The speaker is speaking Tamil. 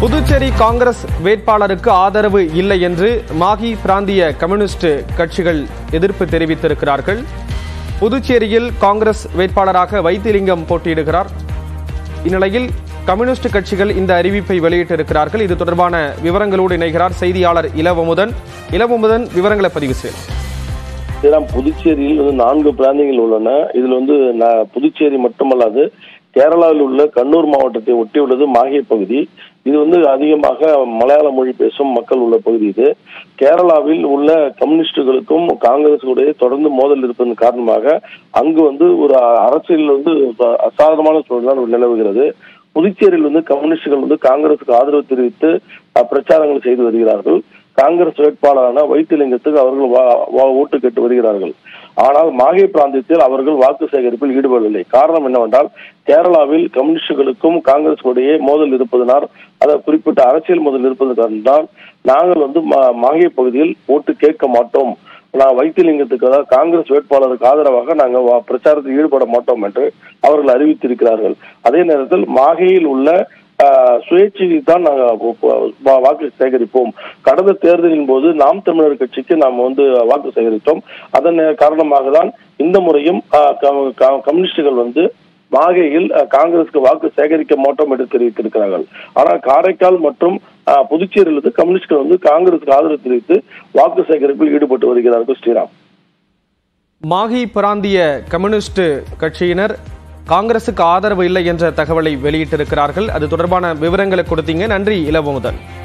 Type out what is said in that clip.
புதுச்சேரி காங்கிரஸ் வேட்பாளருக்கு ஆதரவு இல்லை என்று மாகி பிராந்திய கம்யூனிஸ்ட் கட்சிகள் எதிர்ப்பு தெரிவித்திருக்கிறார்கள் புதுச்சேரியில் காங்கிரஸ் வேட்பாளராக வைத்திலிங்கம் போட்டியிடுகிறார் இந்நிலையில் கம்யூனிஸ்ட் கட்சிகள் இந்த அறிவிப்பை வெளியிட்டிருக்கிறார்கள் இது தொடர்பான விவரங்களோடு இணைகிறார் செய்தியாளர் இளவமுதன் இளவமுதன் விவரங்களை பதிவு செய்யலாம் இதெல்லாம் புதுச்சேரியில் வந்து நான்கு பிராந்தியங்கள் உள்ளன இதுல வந்து ந- புதுச்சேரி மட்டுமல்லாது கேரளாவில் உள்ள கண்ணூர் மாவட்டத்தை ஒட்டியுள்ளது மாஹே பகுதி இது வந்து அதிகமாக மலையாள மொழி பேசும் மக்கள் உள்ள பகுதி இது கேரளாவில் உள்ள கம்யூனிஸ்டுகளுக்கும் காங்கிரஸுடைய தொடர்ந்து மோதல் இருப்பதன் காரணமாக அங்கு வந்து ஒரு அரசியல் வந்து அசாதாரணமான சூழல் நிலவுகிறது புதுச்சேரியில் வந்து கம்யூனிஸ்டுகள் வந்து காங்கிரசுக்கு ஆதரவு தெரிவித்து அஹ், பிரச்சாரங்கள் செய்து வருகிறார்கள் காங்கிரஸ் வேட்பாளரான வைத்திலிங்கத்துக்கு அவர்கள் வா- வா- ஓட்டு கேட்டு வருகிறார்கள் ஆனால் மாகே பிராந்தியத்தில் அவர்கள் வாக்கு சேகரிப்பில் ஈடுபடவில்லை காரணம் என்னவென்றால் கேரளாவில் கம்யூனிஸ்டுகளுக்கும் காங்கிரஸுடைய மோதல் இருப்பதனால் அதை குறிப்பிட்ட அரசியல் மோதல் இருப்பதன் காரணத்தால் நாங்கள் வந்து மா- மாகே பகுதியில் ஓட்டு கேட்க மாட்டோம் நான் வைத்திலிங்கத்துக்கு அதாவது காங்கிரஸ் வேட்பாளருக்கு ஆதரவாக நாங்கள் வா- பிரச்சாரத்தில் ஈடுபட மாட்டோம் என்று அவர்கள் அறிவித்திருக்கிறார்கள் அதே நேரத்தில் மாகையில் உள்ள ஆஹ், சுயேட்சைக்கு தான் நாங்கள் வாக்கு சேகரிப்போம் கடந்த தேர்தலின் போது நாம் தமிழர் கட்சிக்கு நாம் வந்து வாக்கு சேகரித்தோம் அதன் காரணமாக தான் இந்த முறையும் ஆஹ், க- க- கம்யூனிஸ்டுகள் வந்து மாகையில் அஹ், காங்கிரசுக்கு வாக்கு சேகரிக்க மாட்டோம் என்று தெரிவித்திருக்கிறார்கள் ஆனால் காரைக்கால் மற்றும் அஹ், புதுச்சேரியில் இருந்து கம்யூனிஸ்டுகள் வந்து காங்கிரசுக்கு ஆதரவு தெரிவித்து வாக்கு சேகரிப்பில் ஈடுபட்டு வருகிறார்கள் ஸ்ரீராம் மாகி பிராந்திய கம்யூனிஸ்ட் கட்சியினர் காங்கிரசுக்கு ஆதரவு இல்லை என்ற தகவலை வெளியிட்டிருக்கிறார்கள் அது தொடர்பான விவரங்களை கொடுத்தீங்க நன்றி இளவமுதன்